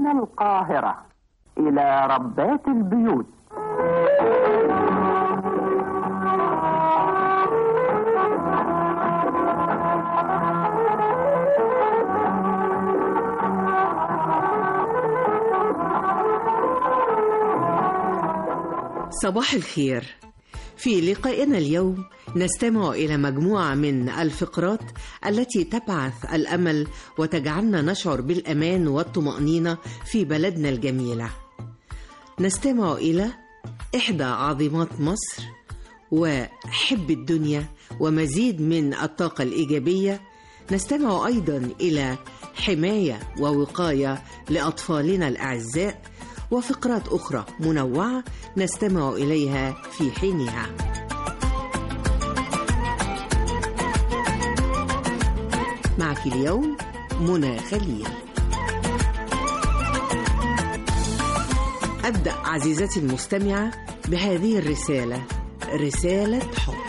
من القاهرة إلى ربات البيوت صباح الخير في لقائنا اليوم نستمع الى مجموعه من الفقرات التي تبعث الامل وتجعلنا نشعر بالامان والطمانينه في بلدنا الجميله نستمع الى احدى عظيمات مصر وحب الدنيا ومزيد من الطاقه الايجابيه نستمع ايضا الى حمايه ووقايه لاطفالنا الاعزاء وفقرات أخرى منوعة نستمع إليها في حينها. معك اليوم منى خليل. أبدأ عزيزتي المستمعة بهذه الرسالة رسالة حب.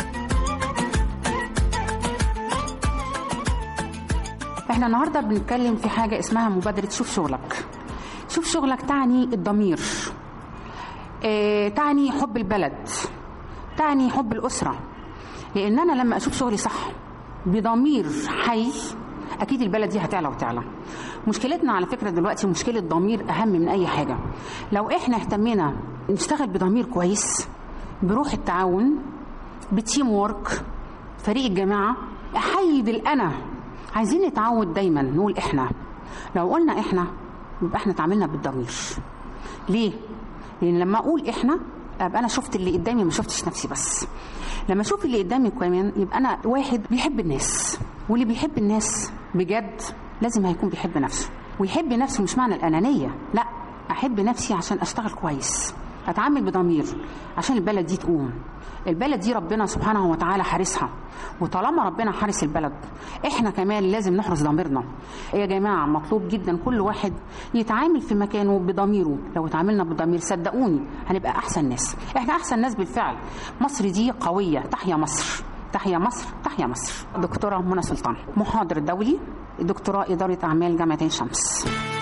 احنا النهارده بنتكلم في حاجه اسمها مبادره شوف شغلك شوف شغلك تعني الضمير اه تعني حب البلد تعني حب الاسره لان انا لما اشوف شغلي صح بضمير حي اكيد البلد دي هتعلى وتعلى مشكلتنا على فكره دلوقتي مشكله ضمير اهم من اي حاجه لو احنا اهتمينا نشتغل بضمير كويس بروح التعاون بتيم وورك فريق الجماعه احيد الانا عايزين نتعود دايما نقول احنا لو قلنا احنا يبقى احنا اتعاملنا بالضمير ليه لان لما اقول احنا ابقى انا شفت اللي قدامي ما شفتش نفسي بس لما اشوف اللي قدامي كمان يبقى انا واحد بيحب الناس واللي بيحب الناس بجد لازم هيكون بيحب نفسه ويحب نفسه مش معنى الانانيه لا احب نفسي عشان اشتغل كويس اتعامل بضمير عشان البلد دي تقوم البلد دي ربنا سبحانه وتعالى حارسها وطالما ربنا حارس البلد احنا كمان لازم نحرس ضميرنا يا جماعه مطلوب جدا كل واحد يتعامل في مكانه بضميره لو اتعاملنا بضمير صدقوني هنبقى احسن ناس احنا احسن ناس بالفعل مصر دي قويه تحيا مصر تحيا مصر تحيا مصر دكتوره منى سلطان محاضر دولي دكتوراه اداره اعمال جامعه عين شمس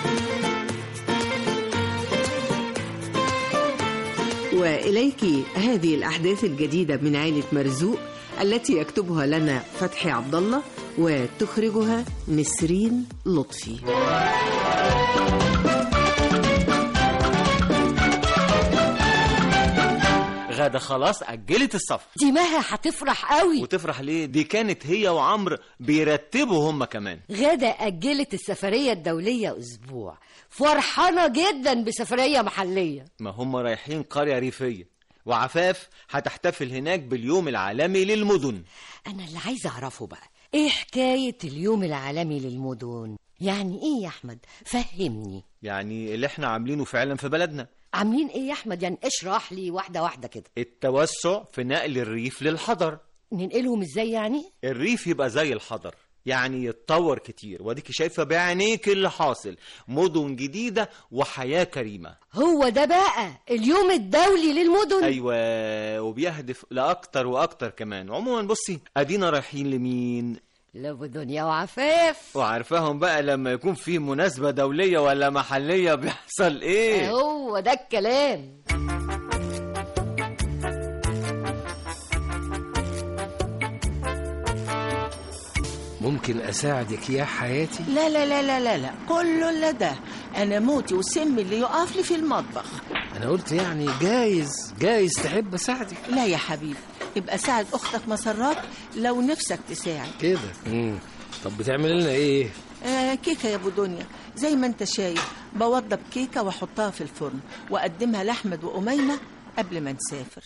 وإليك هذه الأحداث الجديدة من عائلة مرزوق التي يكتبها لنا فتحي عبد الله وتخرجها نسرين لطفي. غادة خلاص أجلت السفر دي مها هتفرح قوي وتفرح ليه دي كانت هي وعمرو بيرتبوا هما كمان غادة أجلت السفرية الدولية أسبوع فرحانة جدا بسفرية محلية ما هم رايحين قرية ريفية وعفاف هتحتفل هناك باليوم العالمي للمدن أنا اللي عايزة أعرفه بقى إيه حكاية اليوم العالمي للمدن يعني إيه يا أحمد فهمني يعني اللي احنا عاملينه فعلا في بلدنا عاملين إيه يا أحمد يعني اشرح لي واحدة واحدة كده التوسع في نقل الريف للحضر ننقلهم إزاي يعني الريف يبقى زي الحضر يعني يتطور كتير واديكي شايفه بعينيك اللي حاصل مدن جديده وحياه كريمه هو ده بقى اليوم الدولي للمدن ايوه وبيهدف لاكتر واكتر كمان عموما بصي ادينا رايحين لمين لابو دنيا وعفاف وعارفاهم بقى لما يكون في مناسبه دوليه ولا محليه بيحصل ايه هو ده الكلام ممكن أساعدك يا حياتي؟ لا لا لا لا لا لا كله لا ده انا موتي وسمي اللي يقف لي في المطبخ أنا قلت يعني جايز جايز تحب أساعدك لا يا حبيبي يبقى ساعد اختك مسرات لو نفسك تساعد كده مم. طب بتعمل لنا إيه؟ آه كيكه يا ابو دنيا زي ما انت شايف بوضب كيكه واحطها في الفرن واقدمها لاحمد واميمه قبل ما نسافر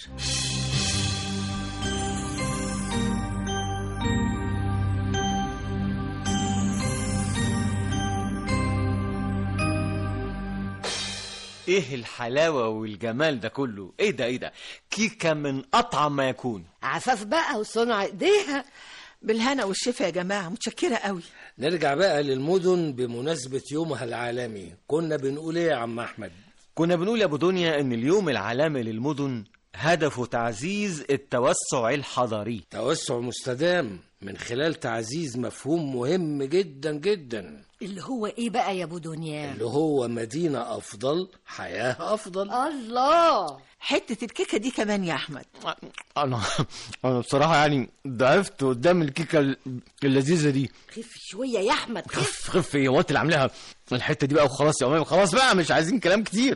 ايه الحلاوه والجمال ده كله ايه ده ايه ده كيكه من اطعم ما يكون عفاف بقى وصنع ايديها بالهنا والشفا يا جماعه متشكره قوي نرجع بقى للمدن بمناسبة يومها العالمي كنا بنقول إيه يا عم أحمد؟ كنا بنقول يا ابو دنيا ان اليوم العالمي للمدن هدفه تعزيز التوسع الحضري توسع مستدام من خلال تعزيز مفهوم مهم جدا جدا اللي هو ايه بقى يا ابو دنيا اللي هو مدينة أفضل حياة أفضل الله حتة الكيكة دي كمان يا أحمد انا انا بصراحه يعني ضعفت قدام الكيكه اللذيذه دي خف شويه يا احمد خف خف خف يا وقت اللي عاملاها الحته دي بقى وخلاص يا امام خلاص بقى مش عايزين كلام كتير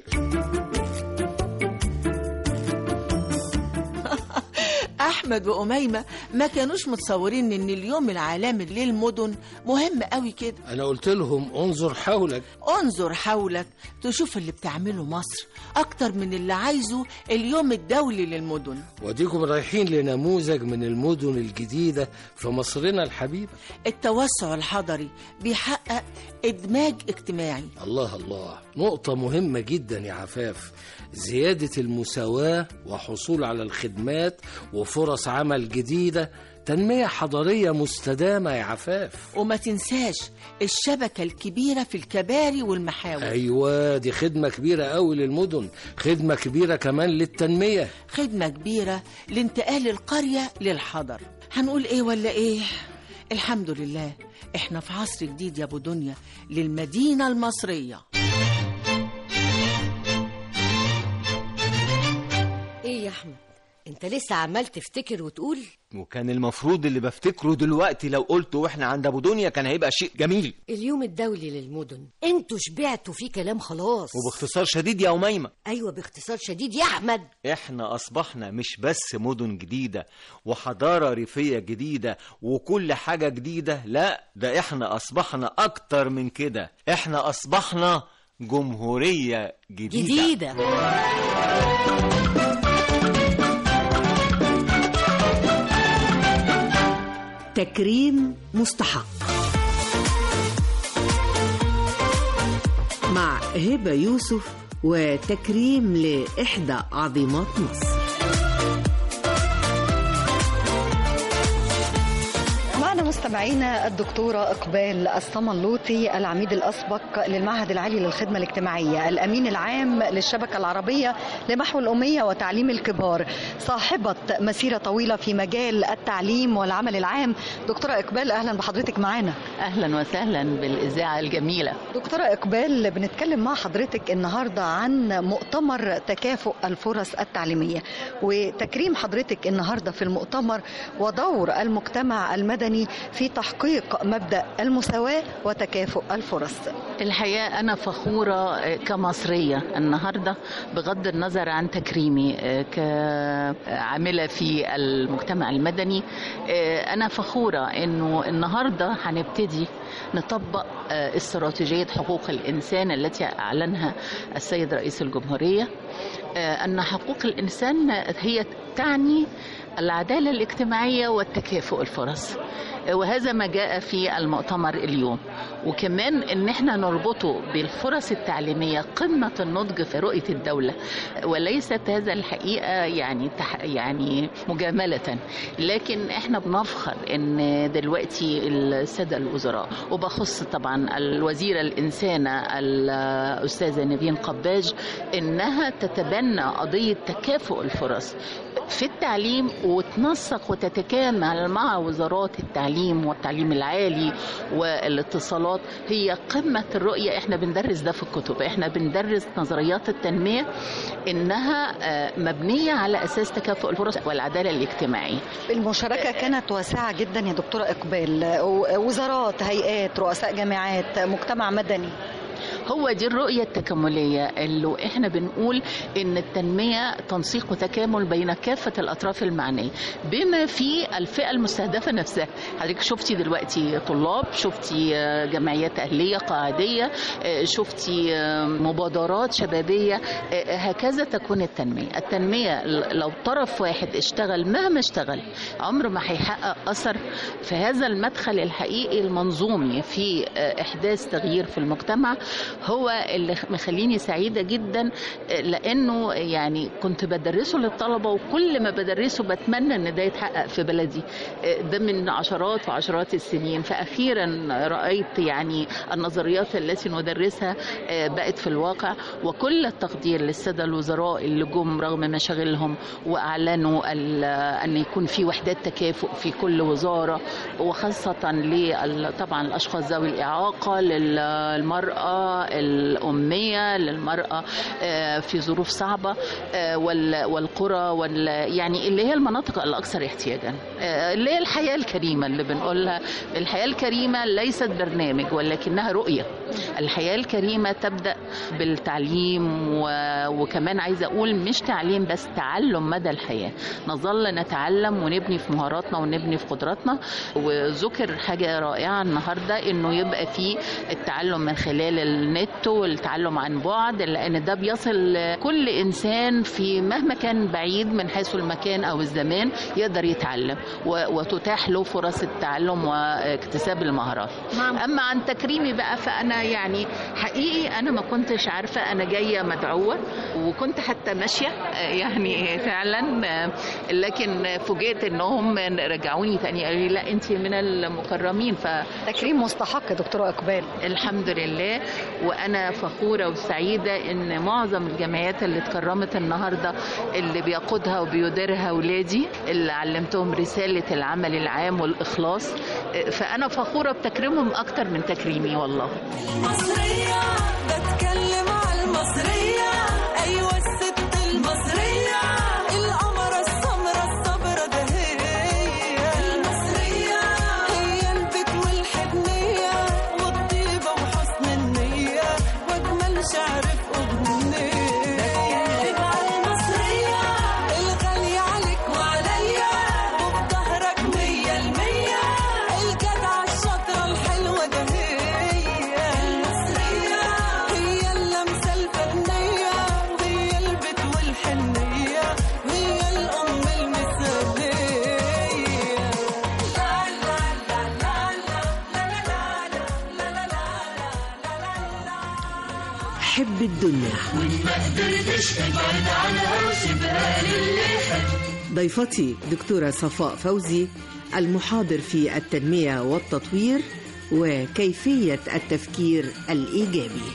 أحمد وأميمة ما كانوش متصورين إن اليوم العالمي للمدن مهم قوي كده أنا قلت لهم انظر حولك انظر حولك تشوف اللي بتعمله مصر أكتر من اللي عايزه اليوم الدولي للمدن وديكم رايحين لنموذج من المدن الجديدة في مصرنا الحبيبة التوسع الحضري بيحقق إدماج اجتماعي الله الله نقطة مهمة جدا يا عفاف زيادة المساواة وحصول على الخدمات وفرص عمل جديدة تنمية حضارية مستدامة يا عفاف وما تنساش الشبكة الكبيرة في الكباري والمحاور أيوة دي خدمة كبيرة أوي للمدن خدمة كبيرة كمان للتنمية خدمة كبيرة لانتقال القرية للحضر هنقول ايه ولا ايه الحمد لله احنا في عصر جديد يا ابو دنيا للمدينة المصرية ايه يا احمد انت لسه عمال تفتكر وتقول وكان المفروض اللي بفتكره دلوقتي لو قلته واحنا عند ابو دنيا كان هيبقى شيء جميل اليوم الدولي للمدن انتوا شبعتوا فيه كلام خلاص وباختصار شديد يا اميمه ايوه باختصار شديد يا احمد احنا اصبحنا مش بس مدن جديدة وحضارة ريفية جديدة وكل حاجة جديدة لا ده احنا اصبحنا اكتر من كده احنا اصبحنا جمهورية جديدة, جديده تكريم مستحق مع هبة يوسف وتكريم لإحدى عظيمات مصر معنا مستمعينا الدكتورة إقبال الصمنلوطي العميد الأسبق للمعهد العالي للخدمة الاجتماعية الأمين العام للشبكة العربية لمحو الأمية وتعليم الكبار صاحبة مسيرة طويلة في مجال التعليم والعمل العام دكتورة إقبال أهلا بحضرتك معنا اهلا وسهلا بالاذاعه الجميله دكتورة إقبال بنتكلم مع حضرتك النهاردة عن مؤتمر تكافؤ الفرص التعليمية وتكريم حضرتك النهاردة في المؤتمر ودور المجتمع المدني في تحقيق مبدأ المساواة وتكافؤ الفرص الحقيقه انا فخوره آه، كمصريه النهارده بغض النظر عن تكريمي آه، كعامله في المجتمع المدني آه، انا فخوره انه النهارده هنبتدي نطبق آه، استراتيجيه حقوق الانسان التي اعلنها السيد رئيس الجمهوريه آه، ان حقوق الانسان هي تعني العداله الاجتماعيه والتكافؤ الفرص آه، وهذا ما جاء في المؤتمر اليوم وكمان ان احنا نربطه بالفرص التعليميه قمه النضج في رؤيه الدوله وليست هذا الحقيقه يعني تح يعني مجامله لكن احنا بنفخر ان دلوقتي الساده الوزراء وبخص طبعا الوزيره الانسانه الاستاذه نيفين قباج انها تتبنى قضيه تكافؤ الفرص في التعليم وتنسق وتتكامل مع وزارات التعليم والتعليم العالي والاتصالات هي قمة الرؤية احنا بندرس ده في الكتب احنا بندرس نظريات التنمية انها آه، مبنية على اساس تكافؤ الفرص والعدالة الاجتماعية المشاركة كانت واسعة جدا يا دكتورة إقبال وزارات هيئات رؤساء جامعات مجتمع مدني هو دي الرؤية التكاملية اللي احنا بنقول ان التنمية تنسيق وتكامل بين كافة الاطراف المعنية بما في الفئة المستهدفة نفسها حضرتك شفتي دلوقتي طلاب شفتي آه، جمعيات اهلية قاعدية آه، شفتي آه، مبادرات شبابية آه، هكذا تكون التنمية التنمية ل- لو طرف واحد اشتغل مهما اشتغل عمر ما هيحقق اثر في هذا المدخل الحقيقي المنظومي في آه، احداث تغيير في المجتمع هو اللي مخليني سعيده جدا لانه يعني كنت بدرسه للطلبه وكل ما بدرسه بتمنى ان ده يتحقق في بلدي ده من عشرات وعشرات السنين فاخيرا رايت يعني النظريات التي ندرسها بقت في الواقع وكل التقدير للساده الوزراء اللي جم رغم مشاغلهم واعلنوا ان يكون في وحدات تكافؤ في كل وزاره وخاصه لل- طبعا الاشخاص ذوي الاعاقه للمراه الاميه للمراه آه، في ظروف صعبه آه، وال- والقرى وال يعني اللي هي المناطق الاكثر احتياجا آه، اللي هي الحياه الكريمه اللي بنقولها الحياه الكريمه ليست برنامج ولكنها رؤيه الحياه الكريمه تبدا بالتعليم و... وكمان عايزه اقول مش تعليم بس تعلم مدى الحياه نظل نتعلم ونبني في مهاراتنا ونبني في قدراتنا وذكر حاجه رائعه النهارده انه يبقى في التعلم من خلال النت والتعلم عن بعد لان ده بيصل كل انسان في مهما كان بعيد من حيث المكان او الزمان يقدر يتعلم و- وتتاح له فرص التعلم واكتساب المهارات اما عن تكريمي بقى فانا يعني حقيقي انا ما كنتش عارفه انا جايه مدعوه وكنت حتى ماشيه آه، يعني فعلا آه، لكن فوجئت انهم رجعوني تاني قالوا لي لا انت من المكرمين ف تكريم مستحق يا دكتوره اقبال الحمد لله وانا فخوره وسعيده ان معظم الجمعيات اللي اتكرمت النهارده اللي بيقودها وبيديرها ولادي اللي علمتهم رساله العمل العام والاخلاص آه، فانا فخوره بتكريمهم اكتر من تكريمي والله المصرية بتكلم على المصرية أيوة الست المصرية القمرة السمرة الصبرة ده هي المصرية هي البيت والحنية والطيبة وحسن النية وأجمل شعر في أغنية بتكلم على المصرية الغالية عليك وعليا وفي ظهرك مية المية الجدعة الشاطرة الحلوة ده هي المصرية هي اللمسة الفنية وهي البيت والحنية وهي الأم المثالية لا لا لا لا لا لا لا لا لا حب الدنيا ضيفتي دكتورة صفاء فوزي المحاضر في التنمية والتطوير وكيفية التفكير الإيجابي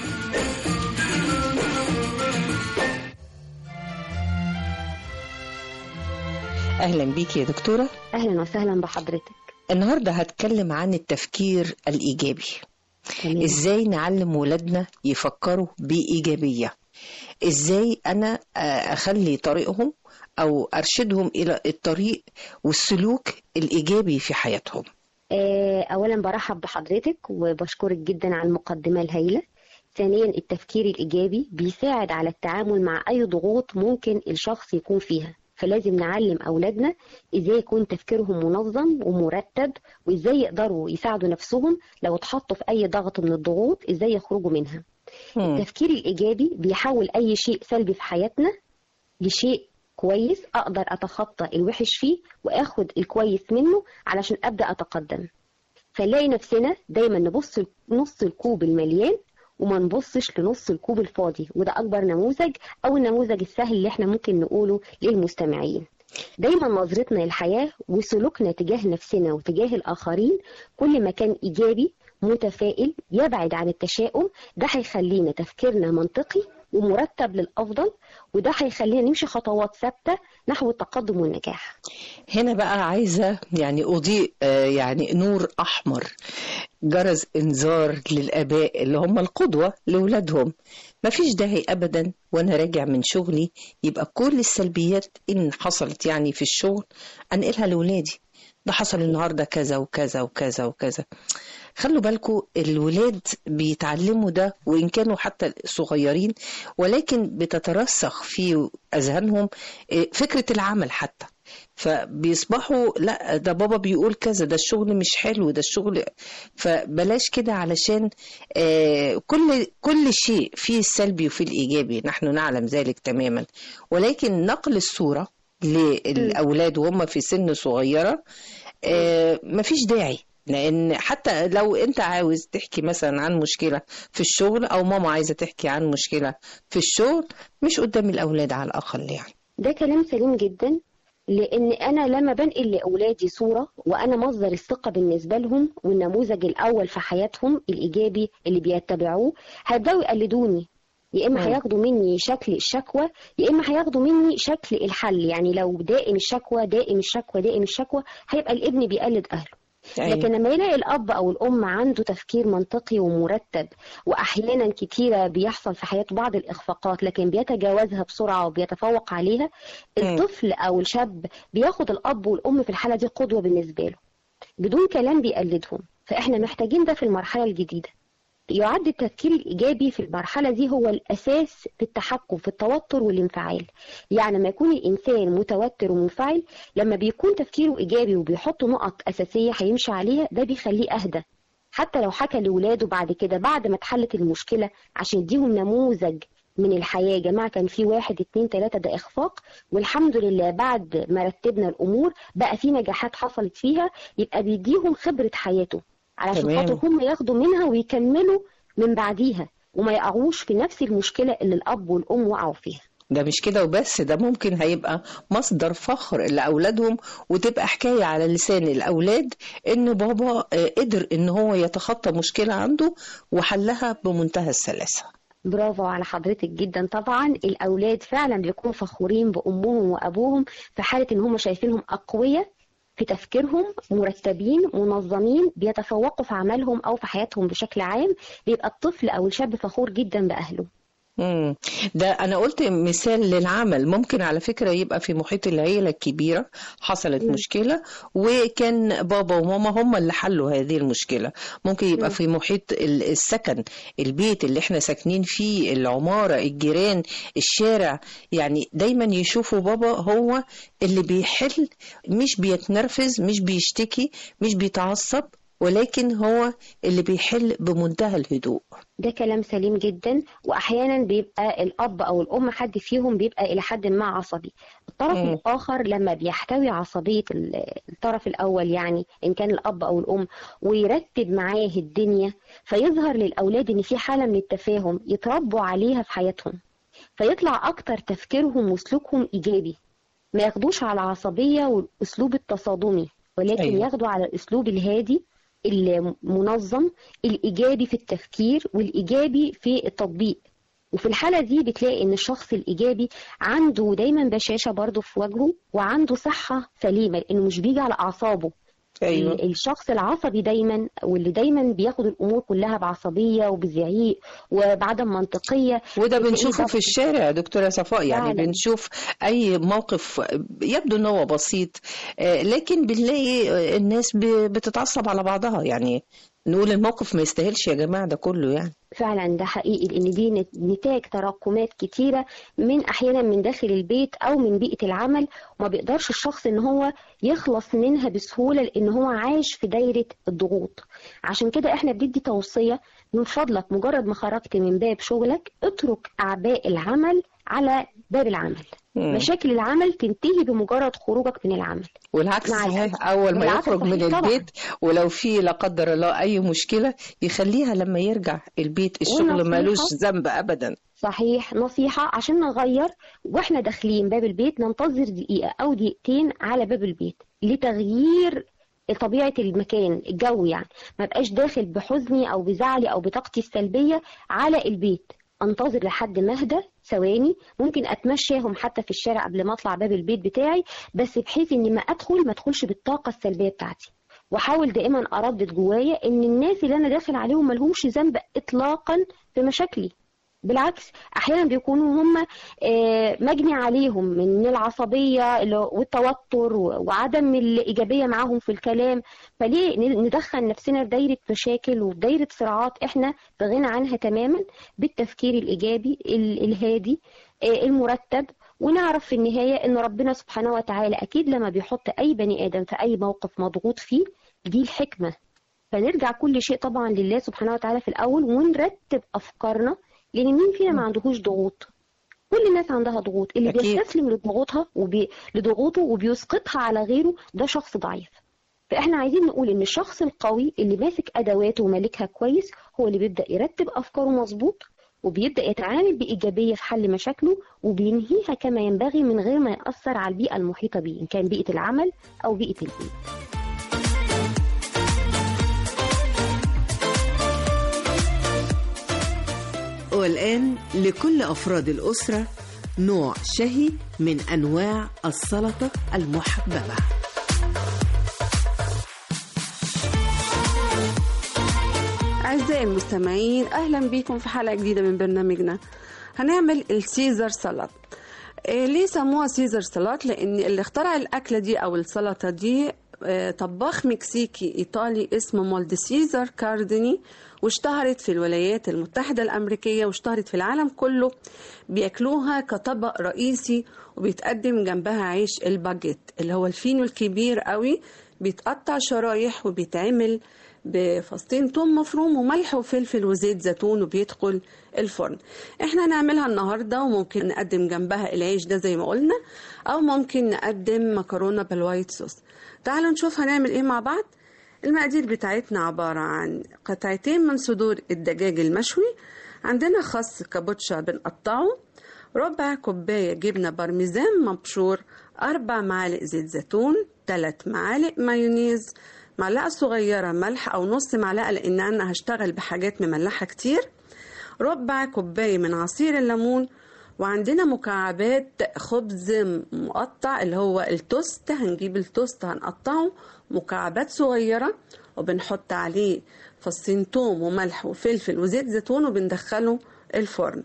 أهلا بيك يا دكتورة أهلا وسهلا بحضرتك النهاردة هتكلم عن التفكير الإيجابي تمام. إزاي نعلم ولادنا يفكروا بإيجابية إزاي أنا آه، أخلي طريقهم أو أرشدهم إلى الطريق والسلوك الإيجابي في حياتهم آه، أولا برحب بحضرتك وبشكرك جدا على المقدمة الهائلة ثانيا التفكير الإيجابي بيساعد على التعامل مع أي ضغوط ممكن الشخص يكون فيها فلازم نعلم أولادنا إزاي يكون تفكيرهم منظم ومرتب وإزاي يقدروا يساعدوا نفسهم لو اتحطوا في أي ضغط من الضغوط إزاي يخرجوا منها التفكير الإيجابي بيحول أي شيء سلبي في حياتنا لشيء كويس أقدر أتخطى الوحش فيه وآخد الكويس منه علشان أبدأ أتقدم فنلاقي نفسنا دايما نبص نص الكوب المليان وما نبصش لنص الكوب الفاضي وده أكبر نموذج أو النموذج السهل اللي احنا ممكن نقوله للمستمعين دايما نظرتنا للحياة وسلوكنا تجاه نفسنا وتجاه الآخرين كل ما كان إيجابي متفائل يبعد عن التشاؤم ده هيخلينا تفكيرنا منطقي ومرتب للأفضل وده هيخلينا نمشي خطوات ثابتة نحو التقدم والنجاح هنا بقى عايزة يعني أضيء آه، يعني نور أحمر جرس إنذار للآباء اللي هم القدوة لأولادهم مفيش داعي أبدا وأنا راجع من شغلي يبقى كل السلبيات إن حصلت يعني في الشغل أنقلها لأولادي ده حصل النهاردة كذا وكذا وكذا وكذا خلوا بالكم الولاد بيتعلموا ده وإن كانوا حتى صغيرين ولكن بتترسخ في أذهانهم آه، فكرة العمل حتى فبيصبحوا لا ده بابا بيقول كذا ده الشغل مش حلو ده الشغل فبلاش كده علشان آه، كل كل شيء فيه السلبي وفيه الإيجابي نحن نعلم ذلك تماما ولكن نقل الصورة للأولاد وهم في سن صغيرة آه، مفيش داعي لان حتى لو انت عاوز تحكي مثلا عن مشكله في الشغل او ماما عايزه تحكي عن مشكله في الشغل مش قدام الاولاد على الاقل يعني ده كلام سليم جدا لان انا لما بنقل لاولادي صوره وانا مصدر الثقه بالنسبه لهم والنموذج الاول في حياتهم الايجابي اللي بيتبعوه هيبداوا يقلدوني يا اما مم. هياخدوا مني شكل الشكوى يا اما هياخدوا مني شكل الحل يعني لو دائم الشكوى دائم الشكوى دائم الشكوى هيبقى الابن بيقلد اهله أيوة. لكن لما يلاقي الاب او الام عنده تفكير منطقي ومرتب واحيانا كتيره بيحصل في حياته بعض الاخفاقات لكن بيتجاوزها بسرعه وبيتفوق عليها الطفل او الشاب بياخد الاب والام في الحاله دي قدوه بالنسبه له بدون كلام بيقلدهم فاحنا محتاجين ده في المرحله الجديده يعد التفكير الإيجابي في المرحلة دي هو الأساس في التحكم في التوتر والانفعال يعني لما يكون الإنسان متوتر ومنفعل لما بيكون تفكيره إيجابي وبيحط نقط أساسية هيمشي عليها ده بيخليه أهدى حتى لو حكى لولاده بعد كده بعد ما اتحلت المشكلة عشان يديهم نموذج من الحياة يا جماعة كان في واحد اتنين تلاتة ده إخفاق والحمد لله بعد ما رتبنا الأمور بقى في نجاحات حصلت فيها يبقى بيديهم خبرة حياته علشان تمام. خاطر هم ياخدوا منها ويكملوا من بعديها وما يقعوش في نفس المشكلة اللي الأب والأم وقعوا فيها ده مش كده وبس ده ممكن هيبقى مصدر فخر لأولادهم وتبقى حكاية على لسان الأولاد إن بابا آه، قدر إن هو يتخطى مشكلة عنده وحلها بمنتهى السلاسة برافو على حضرتك جدا طبعا الأولاد فعلا بيكونوا فخورين بأمهم وأبوهم في حالة إن هم شايفينهم أقوياء في تفكيرهم مرتبين منظمين بيتفوقوا في عملهم أو في حياتهم بشكل عام بيبقى الطفل أو الشاب فخور جدا بأهله مم. ده أنا قلت مثال للعمل ممكن على فكرة يبقى في محيط العيلة الكبيرة حصلت مم. مشكلة وكان بابا وماما هم اللي حلوا هذه المشكلة ممكن يبقى مم. في محيط ال- السكن البيت اللي احنا ساكنين فيه العمارة الجيران الشارع يعني دايما يشوفوا بابا هو اللي بيحل مش بيتنرفز مش بيشتكي مش بيتعصب ولكن هو اللي بيحل بمنتهى الهدوء ده كلام سليم جدا واحيانا بيبقى الاب او الام حد فيهم بيبقى الى حد ما عصبي الطرف مم. الاخر لما بيحتوي عصبيه ال- الطرف الاول يعني ان كان الاب او الام ويرتب معاه الدنيا فيظهر للاولاد ان في حاله من التفاهم يتربوا عليها في حياتهم فيطلع اكتر تفكيرهم وسلوكهم ايجابي ما ياخدوش على العصبيه والاسلوب التصادمي ولكن أيوة. أيوة. ياخدوا على الاسلوب الهادي المنظم الايجابي في التفكير والايجابي في التطبيق وفي الحالة دي بتلاقي ان الشخص الايجابي عنده دايما بشاشة برضه في وجهه وعنده صحة سليمة لانه مش بيجي على اعصابه أيوة. ال- الشخص العصبي دايما واللي دايما بياخد الامور كلها بعصبية وبزعيق وبعدم منطقية وده بتلاقيه بنشوفه ضغط. في الشارع يا دكتورة صفاء يعني فعلا. بنشوف أي موقف يبدو إن هو بسيط آه، لكن بنلاقي آه، الناس ب- بتتعصب على بعضها يعني نقول الموقف ما يستاهلش يا جماعة ده كله يعني فعلا ده حقيقي لان دي نت- نتاج تراكمات كتيره من احيانا من داخل البيت او من بيئه العمل وما بيقدرش الشخص ان هو يخلص منها بسهوله لان هو عايش في دايره الضغوط عشان كده احنا بندي توصيه من فضلك مجرد ما خرجت من باب شغلك اترك اعباء العمل على باب العمل مم. مشاكل العمل تنتهي بمجرد خروجك من العمل والعكس مع صحيح الأسف. أول ما والعكس يخرج من صحيح طبعاً. البيت ولو في لا قدر الله أي مشكلة يخليها لما يرجع البيت الشغل ونصيحة. مالوش ذنب أبدا صحيح نصيحة عشان نغير واحنا داخلين باب البيت ننتظر دقيقة أو دقيقتين على باب البيت لتغيير طبيعة المكان الجو يعني ما بقاش داخل بحزني أو بزعلي أو بطاقتي السلبية على البيت انتظر لحد ما اهدى ثواني ممكن اتمشاهم حتى في الشارع قبل ما اطلع باب البيت بتاعي بس بحيث اني ما ادخل ما ادخلش بالطاقه السلبيه بتاعتي واحاول دائما اردد جوايا ان الناس اللي انا داخل عليهم ملهمش ذنب اطلاقا في مشاكلي بالعكس احيانا بيكونوا هم آه، مجني عليهم من العصبيه اللي- والتوتر و- وعدم الايجابيه معاهم في الكلام فليه ن- ندخل نفسنا في دايره مشاكل وفي دايره صراعات احنا في غنى عنها تماما بالتفكير الايجابي ال- الهادي آه، المرتب ونعرف في النهايه ان ربنا سبحانه وتعالى اكيد لما بيحط اي بني ادم في اي موقف مضغوط فيه دي الحكمه فنرجع كل شيء طبعا لله سبحانه وتعالى في الاول ونرتب افكارنا لان مين فينا ما عندهوش ضغوط كل الناس عندها ضغوط اللي أكيد. بيستسلم لضغوطها وبي... لضغوطه وبيسقطها على غيره ده شخص ضعيف فاحنا عايزين نقول ان الشخص القوي اللي ماسك ادواته ومالكها كويس هو اللي بيبدا يرتب افكاره مظبوط وبيبدا يتعامل بايجابيه في حل مشاكله وبينهيها كما ينبغي من غير ما ياثر على البيئه المحيطه بيه ان كان بيئه العمل او بيئه البيت والآن لكل أفراد الأسرة نوع شهي من أنواع السلطة المحببة أعزائي المستمعين أهلا بكم في حلقة جديدة من برنامجنا هنعمل السيزر سلطة إيه ليه سموها سيزر سلطة لأن اللي اخترع الأكلة دي أو السلطة دي آه، طباخ مكسيكي إيطالي اسمه مولد سيزر كارديني واشتهرت في الولايات المتحدة الأمريكية واشتهرت في العالم كله بياكلوها كطبق رئيسي وبيتقدم جنبها عيش الباجيت اللي هو الفينو الكبير قوي بيتقطع شرايح وبيتعمل بفصين توم مفروم وملح وفلفل وزيت زيتون وبيدخل الفرن احنا هنعملها النهارده وممكن نقدم جنبها العيش ده زي ما قلنا او ممكن نقدم مكرونه بالوايت صوص تعالوا نشوف هنعمل ايه مع بعض المقادير بتاعتنا عبارة عن قطعتين من صدور الدجاج المشوي عندنا خس كابوتشا بنقطعه ربع كوباية جبنة بارميزان مبشور أربع معالق زيت زيتون ثلاث معالق مايونيز معلقة صغيرة ملح أو نص معلقة لأن أنا هشتغل بحاجات مملحة كتير ربع كوباية من عصير الليمون وعندنا مكعبات خبز مقطع اللي هو التوست هنجيب التوست هنقطعه مكعبات صغيرة وبنحط عليه فصين توم وملح وفلفل وزيت زيتون وبندخله الفرن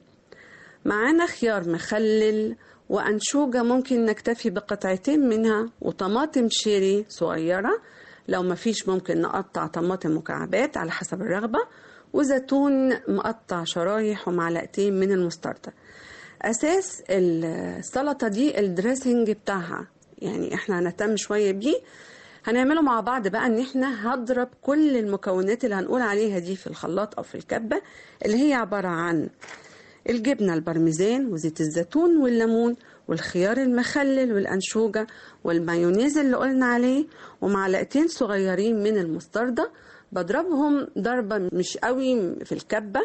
معانا خيار مخلل وأنشوجة ممكن نكتفي بقطعتين منها وطماطم شيري صغيرة لو مفيش ممكن نقطع طماطم مكعبات على حسب الرغبة وزيتون مقطع شرايح ومعلقتين من المستردة أساس السلطة دي الدريسنج بتاعها يعني احنا هنهتم شوية بيه هنعمله مع بعض بقى ان احنا هضرب كل المكونات اللي هنقول عليها دي في الخلاط او في الكبة اللي هي عبارة عن الجبنة البرميزان وزيت الزيتون والليمون والخيار المخلل والأنشوجة والمايونيز اللي قلنا عليه ومعلقتين صغيرين من المستردة بضربهم ضربة مش قوي في الكبة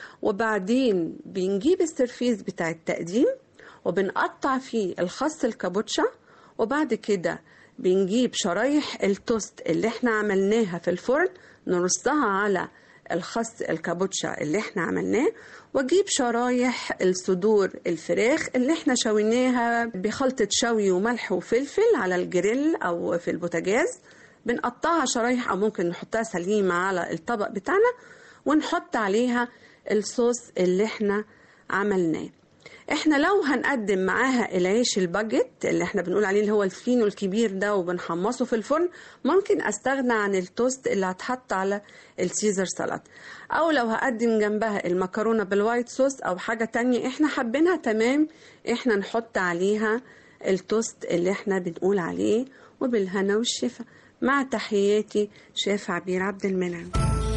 وبعدين بنجيب السرفيز بتاع التقديم وبنقطع فيه الخس الكابوتشا وبعد كده بنجيب شرايح التوست اللي احنا عملناها في الفرن نرصها على الخس الكابوتشا اللي احنا عملناه واجيب شرايح الصدور الفراخ اللي احنا شويناها بخلطة شوي وملح وفلفل على الجريل او في البوتاجاز بنقطعها شرايح او ممكن نحطها سليمة على الطبق بتاعنا ونحط عليها الصوص اللي احنا عملناه احنا لو هنقدم معاها العيش الباجيت اللي احنا بنقول عليه اللي هو الفينو الكبير ده وبنحمصه في الفرن ممكن استغنى عن التوست اللي هتحط على السيزر سلطة او لو هقدم جنبها المكرونة بالوايت صوص او حاجة تانية احنا حابينها تمام احنا نحط عليها التوست اللي احنا بنقول عليه وبالهنا والشفا مع تحياتي شيف عبير عبد المنعم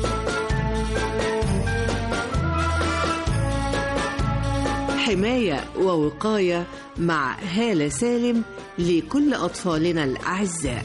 حماية ووقاية مع هالة سالم لكل أطفالنا الأعزاء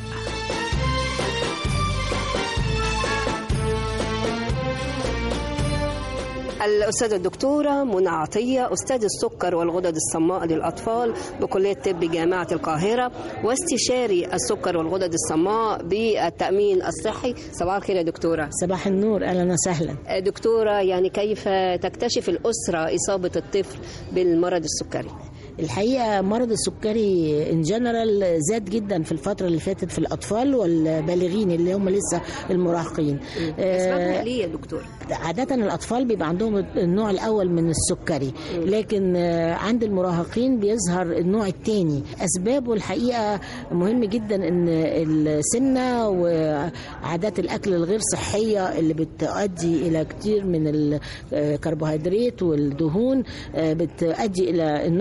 الأستاذة الدكتورة منى عطية أستاذ السكر والغدد الصماء للأطفال بكلية طب جامعة القاهرة واستشاري السكر والغدد الصماء بالتأمين الصحي صباح الخير يا دكتورة صباح النور أهلا وسهلا دكتورة يعني كيف تكتشف الأسرة إصابة الطفل بالمرض السكري الحقيقه مرض السكري ان جنرال زاد جدا في الفتره اللي فاتت في الاطفال والبالغين اللي هم لسه المراهقين أسبابها ليه يا دكتور؟ عاده الاطفال بيبقى عندهم النوع الاول من السكري لكن آه، عند المراهقين بيظهر النوع الثاني اسبابه الحقيقه مهم جدا ان السمنه وعادات الاكل الغير صحيه اللي بتؤدي الى كتير من الكربوهيدرات والدهون آه، بتؤدي الى النوع الثاني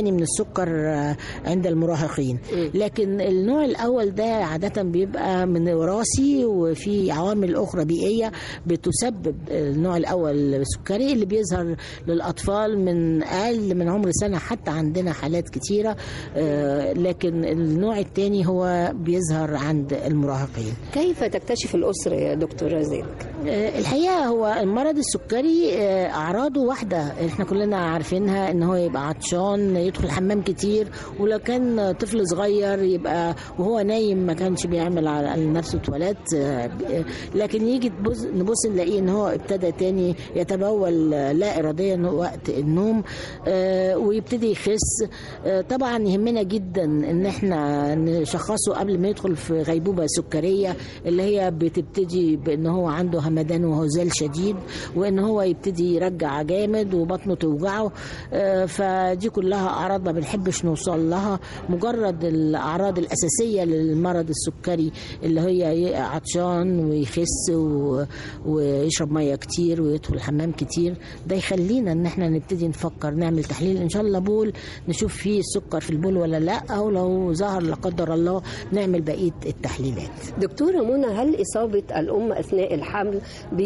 التاني من السكر آه، عند المراهقين لكن النوع الاول ده عاده بيبقى من وراثي وفي عوامل اخرى بيئيه بتسبب النوع الاول السكري اللي بيظهر للاطفال من اقل من عمر سنه حتى عندنا حالات كتيره آه، لكن النوع الثاني هو بيظهر عند المراهقين كيف تكتشف الأسرة يا دكتورة زينب؟ آه، الحقيقه هو المرض السكري آه، اعراضه واحده احنا كلنا عارفينها ان هو يبقى عطشان يدخل الحمام كتير ولو كان طفل صغير يبقى وهو نايم ما كانش بيعمل على نفسه تواليت آه، ب- آه، لكن يجي تبص نبص نلاقيه ان هو ابتدى تاني يتبول آه، لا اراديا وقت النوم آه، ويبتدي يخس آه، طبعا يهمنا جدا ان احنا نشخصه قبل ما يدخل في غيبوبه سكريه اللي هي بتبتدي بان هو عنده همدان وهزال شديد وان هو يبتدي يرجع جامد وبطنه توجعه آه، فدي كلها اعراض ما بنحبش نوصل لها مجرد الاعراض الاساسيه للمرض السكري اللي هي عطشان ويخس و- ويشرب ميه كتير ويدخل الحمام كتير ده يخلينا ان احنا نبتدي نفكر نعمل تحليل ان شاء الله بول نشوف فيه السكر في البول ولا لا او لو ظهر لا قدر الله نعمل بقيه التحليلات دكتورة منى هل إصابة الأم أثناء الحمل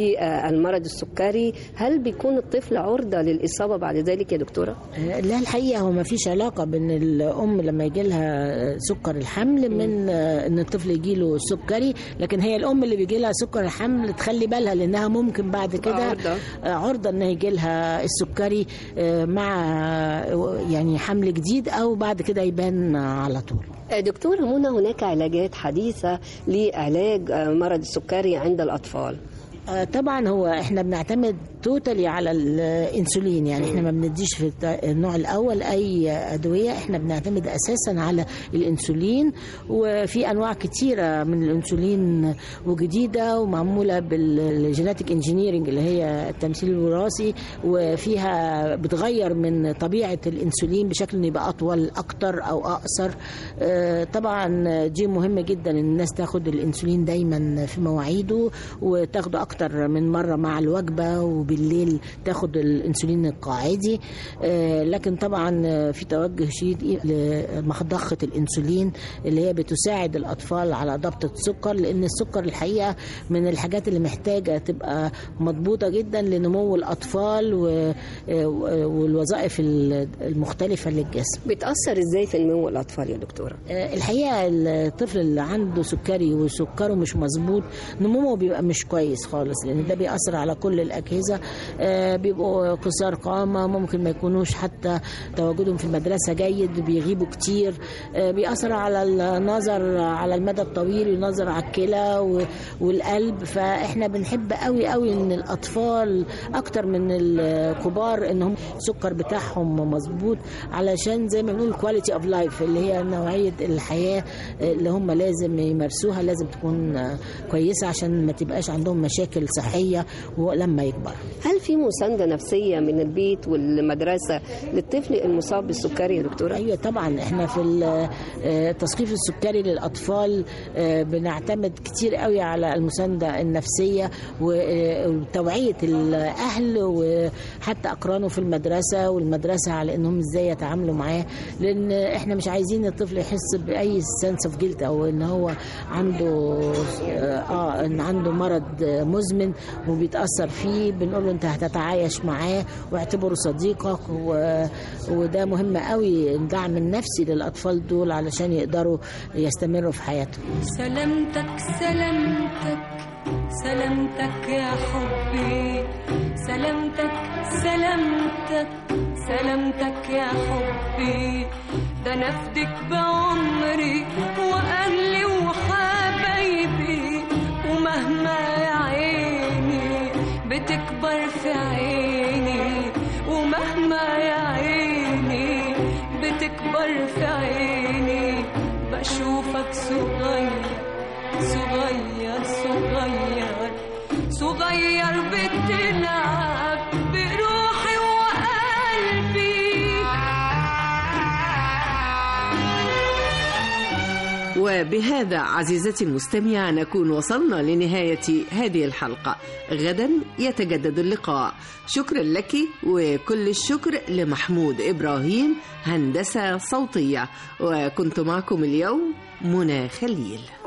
بالمرض السكري هل بيكون الطفل عرضة للإصابة بعد ذلك يا دكتورة؟ آه، لا الحقيقه هو ما فيش علاقه بين الام لما يجي لها سكر الحمل من آه، ان الطفل يجي له سكري لكن هي الام اللي بيجي لها سكر الحمل تخلي بالها لانها ممكن بعد كده عرضة. آه، عرضه ان يجي لها السكري آه، مع آه، يعني حمل جديد او بعد كده يبان على طول دكتورة منى هناك علاجات حديثة لعلاج مرض السكري عند الأطفال آه، طبعا هو احنا بنعتمد توتالي على الانسولين يعني احنا ما بنديش في الت- النوع الاول اي ادويه احنا بنعتمد اساسا على الانسولين وفي انواع كتيره من الانسولين وجديده ومعموله بالجيناتيك انجينيرنج اللي هي التمثيل الوراثي وفيها بتغير من طبيعه الانسولين بشكل انه يبقى اطول اكتر او اقصر آه، طبعا دي مهم جدا ان الناس تاخد الانسولين دايما في مواعيده وتاخده اكتر من مره مع الوجبه وبالليل تاخد الانسولين القاعدي آه، لكن طبعا آه، في توجه شديد لمضخه الانسولين اللي هي بتساعد الاطفال على ضبط السكر لان السكر الحقيقه من الحاجات اللي محتاجه تبقى مضبوطه جدا لنمو الاطفال و- آه، والوظائف المختلفه للجسم بتأثر إزاي في نمو الأطفال يا دكتورة؟ آه، الحقيقه الطفل اللي عنده سكري وسكره مش مظبوط نموه بيبقى مش كويس خالص لان ده بيأثر على كل الاجهزه آه، بيبقوا قصار قامه ممكن ما يكونوش حتى تواجدهم في المدرسه جيد بيغيبوا كتير آه، بيأثر على النظر على المدى الطويل النظر على الكلى و- والقلب فاحنا بنحب قوي قوي ان الاطفال اكتر من الكبار ان هم السكر بتاعهم مظبوط علشان زي ما بنقول كواليتي اوف لايف اللي هي نوعيه الحياه اللي هم لازم يمارسوها لازم تكون كويسه عشان ما تبقاش عندهم مشاكل صحيه ولما يكبر هل في مساندة نفسية من البيت والمدرسة للطفل المصاب بالسكري يا دكتورة؟ ايوه طبعا احنا في ال- آه، التثقيف السكري للاطفال آه، بنعتمد كتير قوي على المسانده النفسيه و- آه، وتوعيه الاهل وحتى اقرانه في المدرسه والمدرسه على انهم ازاي يتعاملوا معاه لان احنا مش عايزين الطفل يحس باي سنس اوف جيلت او ان هو عنده اه ان عنده مرض مزمن وبيتاثر فيه بنقول له انت هتتعايش معاه واعتبره صديقك و... وده مهم قوي الدعم النفسي للاطفال دول علشان يقدروا يستمروا في حياتهم سلامتك سلامتك سلامتك يا حبي سلامتك سلامتك سلامتك يا حبي ده نفدك بعمري واهلي وحبايبي ومهما يا عيني بتكبر في عيني ومهما يا عيني بتكبر في عيني بشوفك صغير صغير صغير صغير بتلعب بروحي وقلبي وبهذا عزيزتي المستمعة نكون وصلنا لنهاية هذه الحلقة غدا يتجدد اللقاء شكرا لك وكل الشكر لمحمود إبراهيم هندسة صوتية وكنت معكم اليوم منى خليل